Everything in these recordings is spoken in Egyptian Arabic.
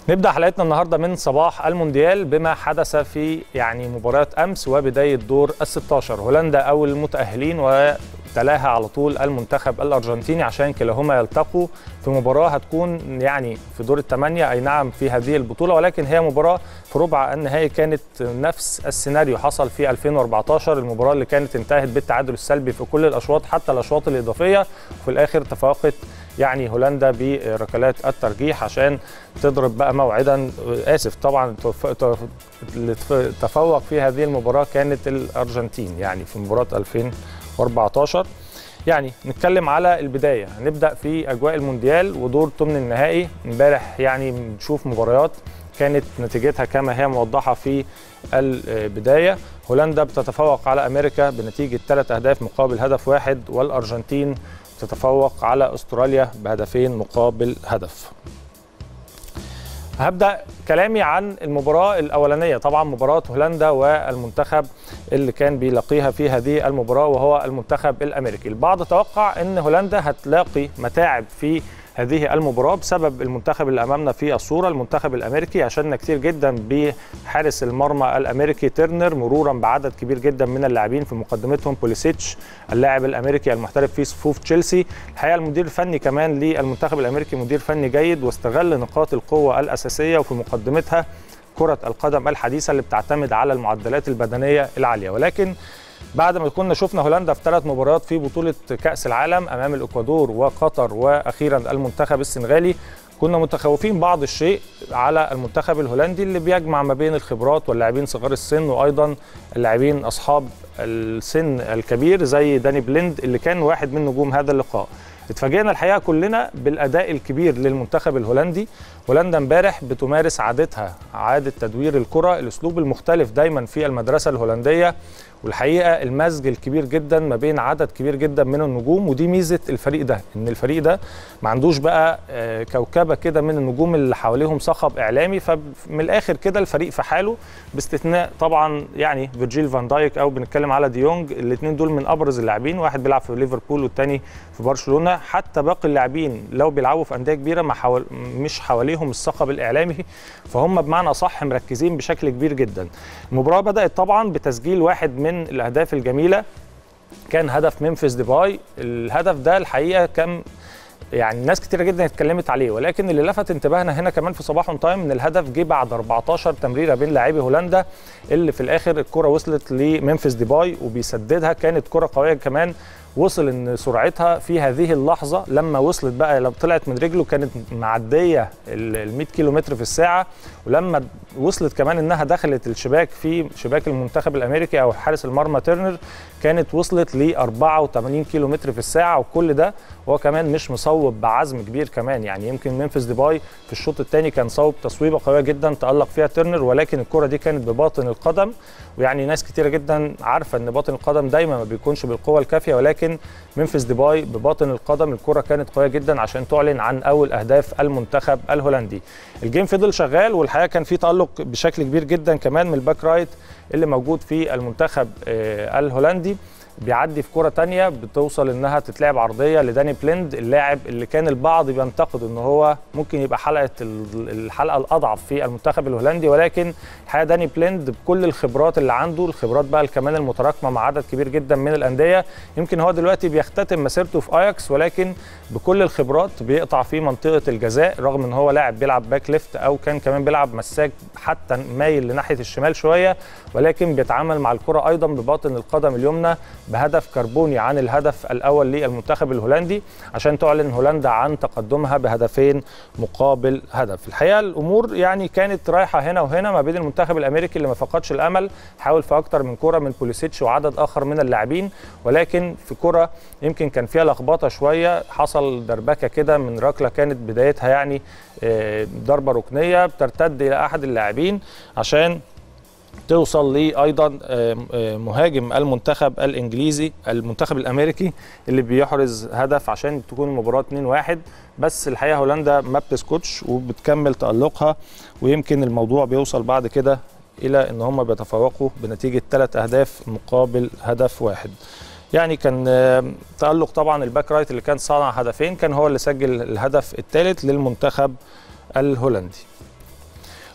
نبدا حلقتنا النهارده من صباح المونديال بما حدث في يعني مباراه امس وبدايه دور ال 16 هولندا اول المتاهلين وتلاها على طول المنتخب الارجنتيني عشان كلاهما يلتقوا في مباراه هتكون يعني في دور الثمانيه اي نعم في هذه البطوله ولكن هي مباراه في ربع النهائي كانت نفس السيناريو حصل في 2014 المباراه اللي كانت انتهت بالتعادل السلبي في كل الاشواط حتى الاشواط الاضافيه وفي الاخر تفوقت يعني هولندا بركلات الترجيح عشان تضرب بقى موعدا اسف طبعا اللي تفوق في هذه المباراه كانت الارجنتين يعني في مباراه 2014 يعني نتكلم على البدايه هنبدا في اجواء المونديال ودور ثمن النهائي امبارح يعني بنشوف مباريات كانت نتيجتها كما هي موضحه في البدايه هولندا بتتفوق على امريكا بنتيجه ثلاث اهداف مقابل هدف واحد والارجنتين تتفوق على استراليا بهدفين مقابل هدف هبدا كلامي عن المباراه الاولانيه طبعا مباراه هولندا والمنتخب اللي كان بيلاقيها في هذه المباراه وهو المنتخب الامريكي البعض توقع ان هولندا هتلاقي متاعب في هذه المباراة بسبب المنتخب اللي أمامنا في الصورة المنتخب الأمريكي عشان كتير جدا بحارس المرمى الأمريكي تيرنر مرورا بعدد كبير جدا من اللاعبين في مقدمتهم بوليسيتش اللاعب الأمريكي المحترف في صفوف تشيلسي الحقيقة المدير الفني كمان للمنتخب الأمريكي مدير فني جيد واستغل نقاط القوة الأساسية وفي مقدمتها كرة القدم الحديثة اللي بتعتمد على المعدلات البدنية العالية ولكن بعد ما كنا شفنا هولندا في ثلاث مباريات في بطوله كاس العالم امام الاكوادور وقطر واخيرا المنتخب السنغالي كنا متخوفين بعض الشيء على المنتخب الهولندي اللي بيجمع ما بين الخبرات واللاعبين صغار السن وايضا اللاعبين اصحاب السن الكبير زي داني بليند اللي كان واحد من نجوم هذا اللقاء اتفاجئنا الحقيقه كلنا بالاداء الكبير للمنتخب الهولندي هولندا امبارح بتمارس عادتها عاده تدوير الكره الاسلوب المختلف دايما في المدرسه الهولنديه والحقيقه المزج الكبير جدا ما بين عدد كبير جدا من النجوم ودي ميزه الفريق ده ان الفريق ده ما عندوش بقى كوكبه كده من النجوم اللي حواليهم صخب اعلامي فمن الاخر كده الفريق في حاله باستثناء طبعا يعني فيرجيل فان دايك او بنتكلم على ديونج دي الاثنين دول من ابرز اللاعبين واحد بيلعب في ليفربول والتاني في برشلونه حتى باقي اللاعبين لو بيلعبوا في انديه كبيره ما حوال مش حواليهم الصخب الاعلامي فهم بمعنى صح مركزين بشكل كبير جدا المباراه بدات طبعا بتسجيل واحد من من الاهداف الجميله كان هدف ممفيس ديباي الهدف ده الحقيقه كان يعني ناس كتيره جدا اتكلمت عليه ولكن اللي لفت انتباهنا هنا كمان في صباح اون تايم ان الهدف جه بعد 14 تمريره بين لاعبي هولندا اللي في الاخر الكره وصلت لممفيس ديباي وبيسددها كانت كره قويه كمان وصل ان سرعتها في هذه اللحظه لما وصلت بقى لما طلعت من رجله كانت معديه ال 100 كيلو متر في الساعه ولما وصلت كمان انها دخلت الشباك في شباك المنتخب الامريكي او حارس المرمى تيرنر كانت وصلت ل 84 كيلو متر في الساعه وكل ده هو كمان مش مصوب بعزم كبير كمان يعني يمكن ممفيس ديباي في الشوط الثاني كان صوب تصويبه قويه جدا تالق فيها تيرنر ولكن الكره دي كانت بباطن القدم ويعني ناس كتيره جدا عارفه ان باطن القدم دايما ما بيكونش بالقوه الكافيه ولكن ممفيس ديباي بباطن القدم الكره كانت قويه جدا عشان تعلن عن اول اهداف المنتخب الهولندي الجيم فضل شغال والحقيقه كان في تالق بشكل كبير جدا كمان من الباك رايت اللي موجود في المنتخب الهولندي بيعدي في كرة تانية بتوصل انها تتلعب عرضية لداني بليند اللاعب اللي كان البعض بينتقد ان هو ممكن يبقى حلقة الحلقة الاضعف في المنتخب الهولندي ولكن الحقيقة داني بليند بكل الخبرات اللي عنده الخبرات بقى كمان المتراكمة مع عدد كبير جدا من الاندية يمكن هو دلوقتي بيختتم مسيرته في اياكس ولكن بكل الخبرات بيقطع في منطقة الجزاء رغم ان هو لاعب بيلعب باك ليفت او كان كمان بيلعب مساك حتى مايل لناحية الشمال شوية ولكن بيتعامل مع الكرة ايضا بباطن القدم اليمنى بهدف كربوني عن الهدف الاول للمنتخب الهولندي عشان تعلن هولندا عن تقدمها بهدفين مقابل هدف الحقيقه الامور يعني كانت رايحه هنا وهنا ما بين المنتخب الامريكي اللي ما فقدش الامل حاول في اكتر من كره من بوليسيتش وعدد اخر من اللاعبين ولكن في كره يمكن كان فيها لخبطه شويه حصل دربكه كده من ركله كانت بدايتها يعني ضربه ركنيه بترتد الى احد اللاعبين عشان توصل لي ايضا مهاجم المنتخب الانجليزي المنتخب الامريكي اللي بيحرز هدف عشان تكون المباراه 2-1 بس الحقيقه هولندا ما بتسكتش وبتكمل تالقها ويمكن الموضوع بيوصل بعد كده الى ان هم بيتفوقوا بنتيجه ثلاث اهداف مقابل هدف واحد يعني كان تالق طبعا الباك رايت اللي كان صانع هدفين كان هو اللي سجل الهدف الثالث للمنتخب الهولندي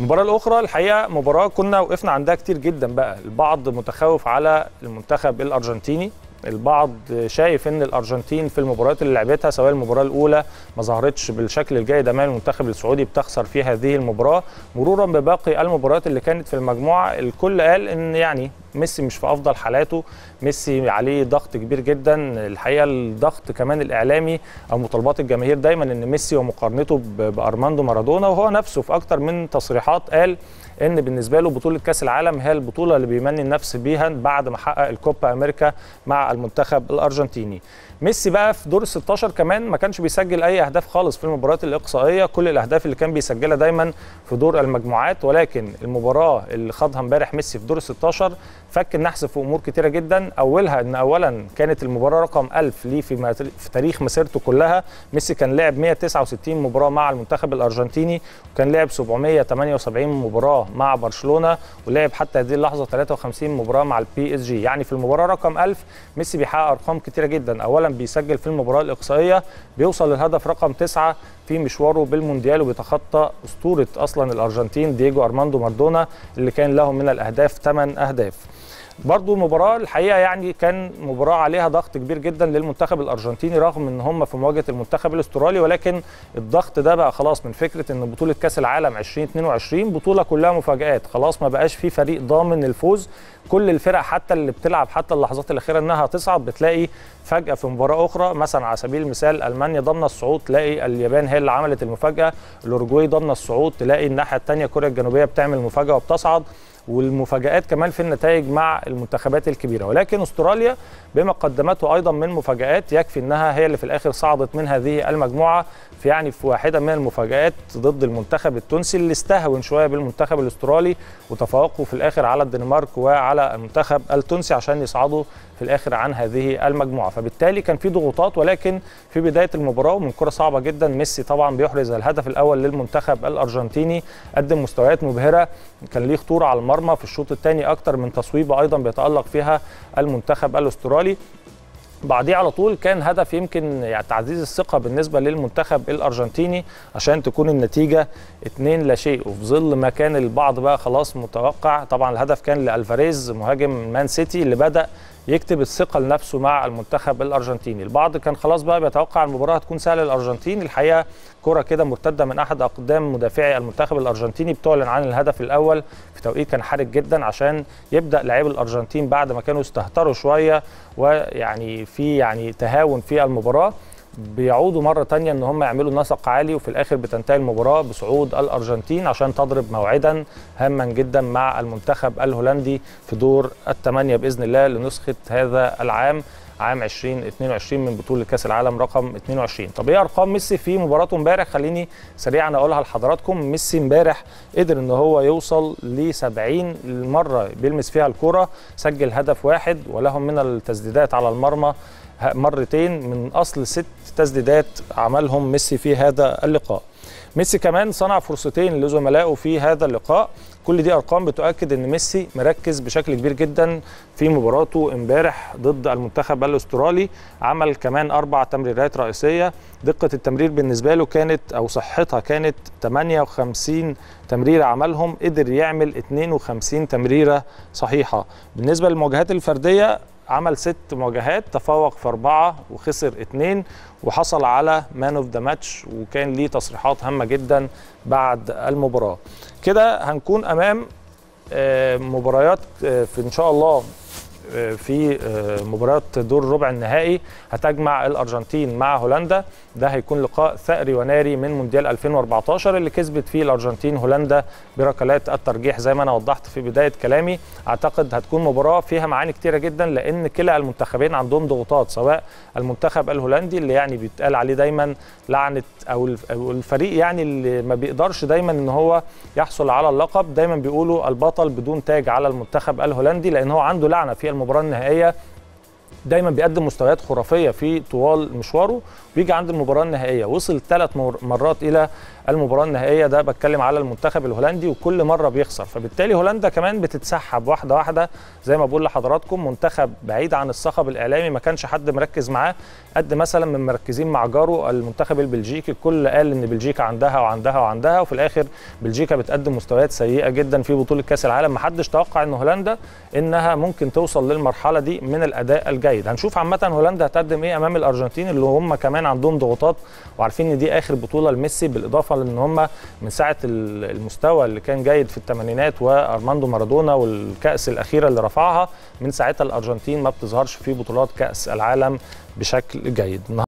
المباراة الأخرى الحقيقة مباراة كنا وقفنا عندها كتير جدا بقى البعض متخوف على المنتخب الأرجنتيني البعض شايف ان الارجنتين في المباريات اللي لعبتها سواء المباراه الاولى ما ظهرتش بالشكل الجيد امام المنتخب السعودي بتخسر في هذه المباراه مرورا بباقي المباريات اللي كانت في المجموعه الكل قال ان يعني ميسي مش في افضل حالاته ميسي عليه ضغط كبير جدا الحقيقه الضغط كمان الاعلامي او مطالبات الجماهير دايما ان ميسي ومقارنته بارماندو مارادونا وهو نفسه في اكتر من تصريحات قال ان بالنسبه له بطوله كاس العالم هي البطوله اللي بيمني النفس بيها بعد ما حقق الكوبا امريكا مع المنتخب الارجنتيني ميسي بقى في دور ال 16 كمان ما كانش بيسجل اي اهداف خالص في المباريات الاقصائيه كل الاهداف اللي كان بيسجلها دايما في دور المجموعات ولكن المباراه اللي خاضها امبارح ميسي في دور ال 16 فك النحس في امور كتيره جدا اولها ان اولا كانت المباراه رقم 1000 ليه في, في تاريخ مسيرته كلها ميسي كان لعب 169 مباراه مع المنتخب الارجنتيني وكان لعب 778 مباراه مع برشلونه ولعب حتى هذه اللحظه 53 مباراه مع البي اس جي يعني في المباراه رقم 1000 ميسي بيحقق ارقام كتيره جدا اولا بيسجل في المباراه الاقصائيه بيوصل للهدف رقم 9 في مشواره بالمونديال وبيتخطى اسطوره اصلا الارجنتين دييجو ارماندو ماردونا اللي كان له من الاهداف 8 اهداف برضو مباراة الحقيقة يعني كان مباراة عليها ضغط كبير جدا للمنتخب الأرجنتيني رغم ان هم في مواجهة المنتخب الأسترالي ولكن الضغط ده بقى خلاص من فكرة ان بطولة كأس العالم 2022 بطولة كلها مفاجآت خلاص ما بقاش في فريق ضامن الفوز كل الفرق حتى اللي بتلعب حتى اللحظات الأخيرة انها تصعد بتلاقي فجأة في مباراة أخرى مثلا على سبيل المثال ألمانيا ضامنة الصعود تلاقي اليابان هي اللي عملت المفاجأة الأورجواي ضامنة الصعود تلاقي الناحية الثانية كوريا الجنوبية بتعمل مفاجأة وبتصعد والمفاجآت كمان في النتائج مع المنتخبات الكبيرة ولكن استراليا بما قدمته أيضا من مفاجآت يكفي أنها هي اللي في الآخر صعدت من هذه المجموعة في يعني في واحدة من المفاجآت ضد المنتخب التونسي اللي استهون شوية بالمنتخب الأسترالي وتفوقوا في الآخر على الدنمارك وعلى المنتخب التونسي عشان يصعدوا في الآخر عن هذه المجموعة فبالتالي كان في ضغوطات ولكن في بداية المباراة ومن كرة صعبة جدا ميسي طبعا بيحرز الهدف الأول للمنتخب الأرجنتيني قدم مستويات مبهرة كان ليه خطورة على المرمى في الشوط الثاني أكتر من تصويبة أيضا بيتألق فيها المنتخب الأسترالي بعديه على طول كان هدف يمكن يعني تعزيز الثقه بالنسبه للمنتخب الارجنتيني عشان تكون النتيجه 2 لا شيء وفي ظل ما كان البعض بقى خلاص متوقع طبعا الهدف كان لالفاريز مهاجم مان سيتي اللي بدا يكتب الثقه لنفسه مع المنتخب الارجنتيني البعض كان خلاص بقى بيتوقع المباراه هتكون سهله للارجنتين الحقيقه كره كده مرتده من احد اقدام مدافعي المنتخب الارجنتيني بتعلن عن الهدف الاول في توقيت كان حرج جدا عشان يبدا لاعبي الارجنتين بعد ما كانوا استهتروا شويه ويعني في يعني تهاون في المباراه بيعودوا مرة تانية ان هم يعملوا نسق عالي وفي الاخر بتنتهي المباراة بصعود الارجنتين عشان تضرب موعدا هاما جدا مع المنتخب الهولندي في دور الثمانية باذن الله لنسخة هذا العام عام 2022 من بطولة كأس العالم رقم 22 طب ايه ارقام ميسي في مباراته امبارح خليني سريعا اقولها لحضراتكم ميسي امبارح قدر ان هو يوصل ل 70 مرة بيلمس فيها الكرة سجل هدف واحد ولهم من التسديدات على المرمى مرتين من اصل ست تسديدات عملهم ميسي في هذا اللقاء ميسي كمان صنع فرصتين لزملائه في هذا اللقاء كل دي ارقام بتؤكد ان ميسي مركز بشكل كبير جدا في مباراته امبارح ضد المنتخب الاسترالي عمل كمان اربع تمريرات رئيسيه دقه التمرير بالنسبه له كانت او صحتها كانت 58 تمريره عملهم قدر يعمل 52 تمريره صحيحه بالنسبه للمواجهات الفرديه عمل ست مواجهات تفوق في أربعة وخسر اتنين وحصل على مان اوف ذا ماتش وكان ليه تصريحات هامة جدا بعد المباراة كده هنكون أمام مباريات في إن شاء الله في مباراة دور ربع النهائي هتجمع الأرجنتين مع هولندا ده هيكون لقاء ثأري وناري من مونديال 2014 اللي كسبت فيه الأرجنتين هولندا بركلات الترجيح زي ما أنا وضحت في بداية كلامي أعتقد هتكون مباراة فيها معاني كتيرة جدا لأن كلا المنتخبين عندهم ضغوطات سواء المنتخب الهولندي اللي يعني بيتقال عليه دايما لعنة أو الفريق يعني اللي ما بيقدرش دايما إن هو يحصل على اللقب دايما بيقولوا البطل بدون تاج على المنتخب الهولندي لأن هو عنده لعنة في المباراة النهائية دايما بيقدم مستويات خرافيه في طوال مشواره بيجي عند المباراه النهائيه وصل ثلاث مرات الى المباراه النهائيه ده بتكلم على المنتخب الهولندي وكل مره بيخسر فبالتالي هولندا كمان بتتسحب واحده واحده زي ما بقول لحضراتكم منتخب بعيد عن الصخب الاعلامي ما كانش حد مركز معاه قد مثلا من مركزين مع جاره المنتخب البلجيكي الكل قال ان بلجيكا عندها وعندها وعندها وفي الاخر بلجيكا بتقدم مستويات سيئه جدا في بطوله كاس العالم ما حدش توقع ان هولندا انها ممكن توصل للمرحله دي من الاداء الجيد هنشوف عامه هولندا هتقدم ايه امام الارجنتين اللي هم كمان عندهم ضغوطات وعارفين ان دي اخر بطوله لميسي بالاضافه لان هم من ساعه المستوى اللي كان جيد في الثمانينات وارماندو مارادونا والكاس الاخيره اللي رفعها من ساعتها الارجنتين ما بتظهرش في بطولات كاس العالم بشكل جيد